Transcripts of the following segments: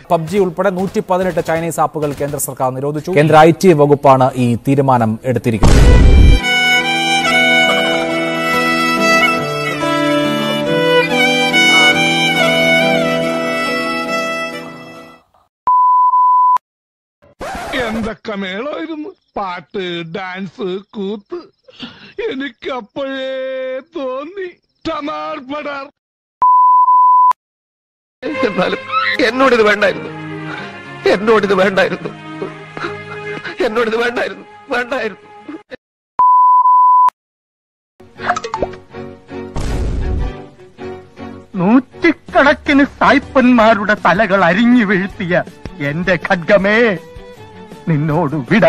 PUBG ഉൾപ്പെടെ നൂറ്റി പതിനെട്ട് ചൈനീസ് ആപ്പുകൾ കേന്ദ്ര സർക്കാർ നിരോധിച്ചു കേന്ദ്ര ഐ ടി വകുപ്പാണ് ഈ തീരുമാനം എടുത്തിരിക്കുന്നത് എന്തൊക്കെ മേളമായിരുന്നു പാട്ട് ഡാൻസ് കൂത്ത് എനിക്ക് അപ്പോഴേ തോന്നി ടമാർ പടാർ എന്നാലും എന്നോടിത് വേണ്ടായിരുന്നു എന്നോടിത് വേണ്ടായിരുന്നു എന്നോടിത് വേണ്ടായിരുന്നു വേണ്ടായിരുന്നു നൂറ്റിക്കണക്കിന് സായ്പന്മാരുടെ തലകൾ അരിഞ്ഞു വീഴ്ത്തിയ എന്റെ ഖഡ്ഗമേ നിന്നോട് വിട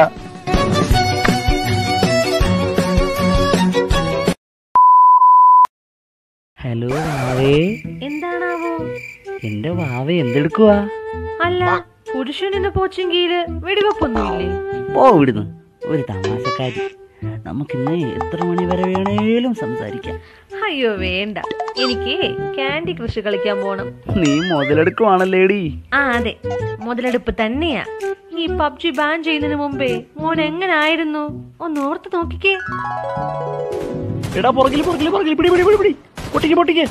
ഹലോ വാവേ എന്താണാവോ എന്റെ വാവ എന്തെടുക്കുവാ അല്ല പുരുഷൻ എന്ന പോച്ചെങ്കിയില് വെടിവെപ്പൊന്നുമില്ലേ പോ ഇവിടുന്ന് ഒരു തമാശക്കാരി നമുക്കിന്ന് എത്ര മണി വരെ വേണേലും സംസാരിക്കാം അയ്യോ വേണ്ട എനിക്ക് ക്യാൻഡി കൃഷി കളിക്കാൻ പോണം നീ മുതലെടുക്കുവാണല്ലേടി ആ അതെ മുതലെടുപ്പ് തന്നെയാ ഈ പബ്ജി ബാൻ ചെയ്യുന്നതിന് മുമ്പേ മോൻ എങ്ങനായിരുന്നു ഒന്ന് ഓർത്ത് നോക്കിക്കേ എടാ പുറകില് പുറകില് പുറകില് പിടി പിടി പിടി പിടി പൊട്ടിക്ക് പൊട്ടിക്ക്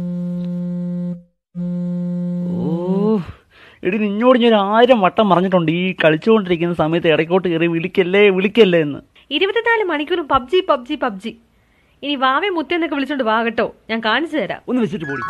ഓ എടി നിന്നോട് ഞാൻ ഒരു ആയിരം വട്ടം പറഞ്ഞിട്ടുണ്ട് ഈ കളിച്ചുകൊണ്ടിരിക്കുന്ന സമയത്ത് ഇടയ്ക്കോട്ട് കയറി വിളിക്കല്ലേ വിളിക്കല്ലേ എന്ന് ഇരുപത്തിനാല് മണിക്കൂറും പബ്ജി പബ്ജി പബ്ജി ഇനി വാവേ മുത്തെന്നൊക്കെ വിളിച്ചോണ്ട് വാ കേട്ടോ ഞാൻ കാണിച്ചു തരാം ഒന്ന് വെച്ചിട്ട് പോടി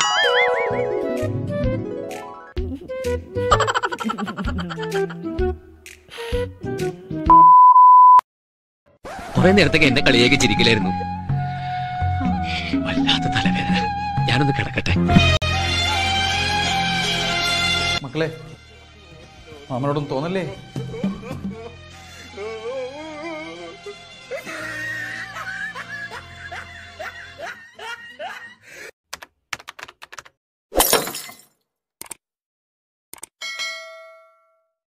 കുറെ നേരത്തേക്ക് എന്നെ കളിയേക്ക് ചിരിക്കലായിരുന്നു വല്ലാത്ത തലവേദന ഞാനൊന്ന് കിടക്കട്ടെ മക്കളെ മാമനോടൊന്നും തോന്നല്ലേ